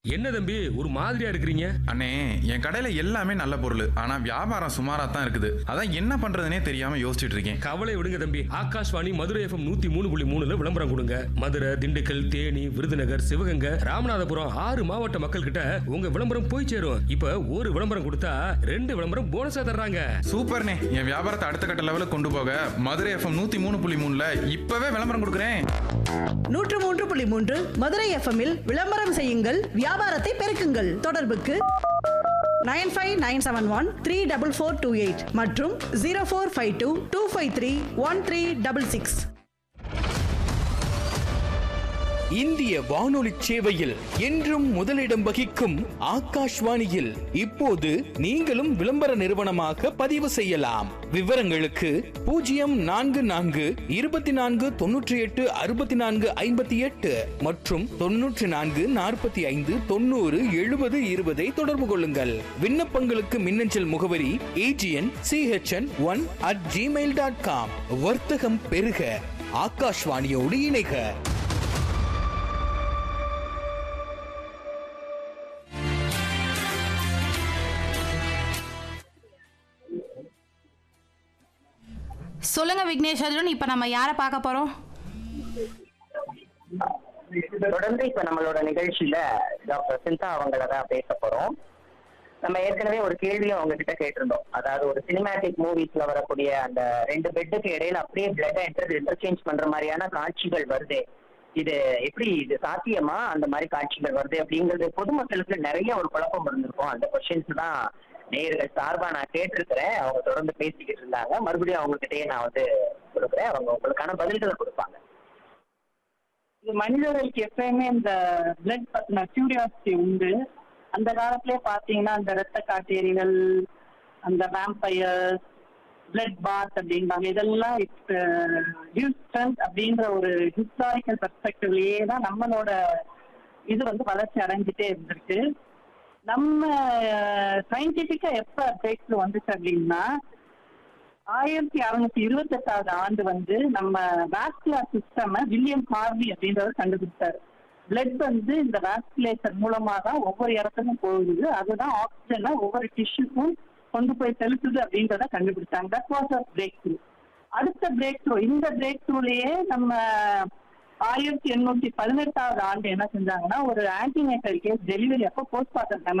என்ன தம்பி ஒரு மாதிரியா இருக்கிறீங்க அண்ணே என் கடையில எல்லாமே நல்ல பொருள் ஆனா வியாபாரம் சுமாரா தான் இருக்குது அதான் என்ன பண்றதுனே தெரியாம யோசிச்சுட்டு இருக்கேன் கவலை விடுங்க தம்பி ஆகாஷ்வாணி மதுரை எஃப்எம் நூத்தி மூணு புள்ளி மூணுல விளம்பரம் கொடுங்க மதுரை திண்டுக்கல் தேனி விருதுநகர் சிவகங்கை ராமநாதபுரம் ஆறு மாவட்ட மக்கள் கிட்ட உங்க விளம்பரம் போய் சேரும் இப்ப ஒரு விளம்பரம் கொடுத்தா ரெண்டு விளம்பரம் போனஸா தர்றாங்க சூப்பர்ண்ணே என் வியாபாரத்தை அடுத்த கட்ட லெவலுக்கு கொண்டு போக மதுரை எஃப்எம் நூத்தி மூணு புள்ளி மூணுல இப்பவே விளம்பரம் கொடுக்குறேன் நூற்று மூன்று புள்ளி மூன்று மதுரை எஃப்எம்மில் விளம்பரம் செய்யுங்கள் வியாபாரத்தை பெருக்குங்கள் தொடர்புக்கு nine five nine seven one three double four two eight மற்றும் zero four five two two five three one three double six இந்திய வானொலி சேவையில் என்றும் முதலிடம் வகிக்கும் ஆகாஷ்வாணியில் இப்போது நீங்களும் விளம்பர நிறுவனமாக பதிவு செய்யலாம் விவரங்களுக்கு பூஜ்ஜியம் நான்கு நான்கு இருபத்தி நான்கு தொன்னூற்றி எட்டு அறுபத்தி நான்கு ஐம்பத்தி எட்டு மற்றும் தொன்னூற்றி நான்கு நாற்பத்தி ஐந்து தொண்ணூறு எழுபது இருபதை தொடர்பு கொள்ளுங்கள் விண்ணப்பங்களுக்கு மின்னஞ்சல் முகவரி AGN CHN one at Gmail dot com வர்த்தகம் பெருக ஆகாஷ்வாணியோடு இணைக சொல்லுங்க விக்னேஷ் அர்ஜுன் இப்ப நம்ம யாரை பார்க்க போறோம் தொடர்ந்து இப்ப நம்மளோட நிகழ்ச்சியில டாக்டர் சிந்தா அவங்கள தான் பேச போறோம் நம்ம ஏற்கனவே ஒரு கேள்வியும் அவங்க கிட்ட கேட்டிருந்தோம் அதாவது ஒரு சினிமேட்டிக் மூவிஸ்ல வரக்கூடிய அந்த ரெண்டு பெட்டுக்கு இடையில அப்படியே பிளட் என்டர் இன்டர்சேஞ்ச் பண்ற மாதிரியான காட்சிகள் வருது இது எப்படி இது சாத்தியமா அந்த மாதிரி காட்சிகள் வருது அப்படிங்கிறது பொதுமக்களுக்கு நிறைய ஒரு குழப்பம் இருந்திருக்கும் அந்த கொஸ்டின்ஸ் தான் நேர்கள் சார்பா நான் கேட்டிருக்கிறேன் அவங்க தொடர்ந்து பேசிக்கிட்டு இருந்தாங்க மறுபடியும் அவங்க கிட்டயே நான் வந்து கொடுக்குறேன் அவங்க உங்களுக்கான பதில்களை கொடுப்பாங்க இது மனிதர்களுக்கு எப்பயுமே இந்த பிளட் பத்தின கியூரியாசிட்டி உண்டு அந்த காலத்திலே பாத்தீங்கன்னா அந்த ரத்த காட்டேரிகள் அந்த வேம்பயர்ஸ் பிளட் பாத் அப்படின்பாங்க இதெல்லாம் ஹியூஸ்டன்ஸ் அப்படின்ற ஒரு ஹிஸ்டாரிக்கல் பெர்ஸ்பெக்டிவ்லயே தான் நம்மளோட இது வந்து வளர்ச்சி அடைஞ்சிட்டே இருந்திருக்கு நம்ம சயின்டிபிக்கா எப்ப பிரேக் வந்துச்சு அப்படின்னா ஆயிரத்தி அறுநூத்தி இருபத்தி எட்டாவது ஆண்டு வந்து நம்ம வாஸ்குலர் சிஸ்டம் வில்லியம் ஹார்வி அப்படின்றவர் கண்டுபிடிச்சாரு பிளட் வந்து இந்த வாஸ்குலேச்சர் மூலமா தான் ஒவ்வொரு இடத்துக்கும் போகுது அதுதான் ஆக்சிஜனை ஒவ்வொரு டிஷ்யூக்கும் கொண்டு போய் செலுத்துது அப்படின்றத கண்டுபிடிச்சாங்க that was a breakthrough அடுத்த பிரேக் த்ரூ இந்த பிரேக் த்ரூலயே நம்ம ஆயிரத்தி எண்ணூத்தி பதினெட்டாவது ஆண்டு என்ன செஞ்சாங்கன்னா ஒரு ஆன்டிநேட்டல் கேஸ் டெலிவரி அப்போ போஸ்ட்மார்ட்டம்